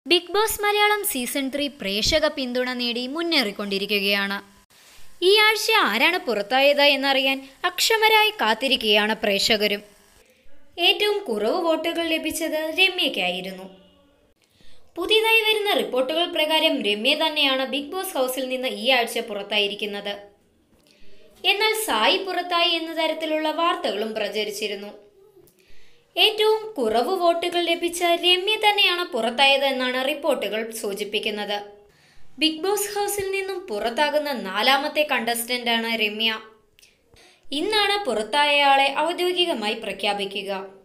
big Boss Malayalam season three പ്രേക്ഷക പിന്തുണ നേടി മുന്നേറിക്കൊണ്ടിരിക്കുകയാണ് ഈ ആഴ്ച ആരാണ് പുറത്തായത് എന്നറിയാൻ അക്ഷമരായി കാത്തിരിക്കുകയാണ് പ്രേക്ഷകരും ഏറ്റവും കുറവ് വോട്ടുകൾ ലഭിച്ചത് രമ്യയ്ക്കായിരുന്നു പുതിയതായി വരുന്ന റിപ്പോർട്ടുകൾ പ്രകാരം രമ്യ തന്നെയാണ് ബിഗ് ബോസ് ഹൗസിൽ നിന്ന് ഈ ആഴ്ച പുറത്തായിരിക്കുന്നത് എന്നാൽ സായി പുറത്തായി എന്ന തരത്തിലുള്ള വാർത്തകളും പ്രചരിച്ചിരുന്നു ഏറ്റവും കുറവ് വോട്ടുകൾ ലഭിച്ച രമ്യ തന്നെയാണ് പുറത്തായത് എന്നാണ് റിപ്പോർട്ടുകൾ സൂചിപ്പിക്കുന്നത് ബിഗ് ബോസ് ഹൗസിൽ നിന്നും പുറത്താകുന്ന നാലാമത്തെ കണ്ടസ്റ്റന്റാണ് രമ്യ ഇന്നാണ് പുറത്തായയാളെ ഔദ്യോഗികമായി പ്രഖ്യാപിക്കുക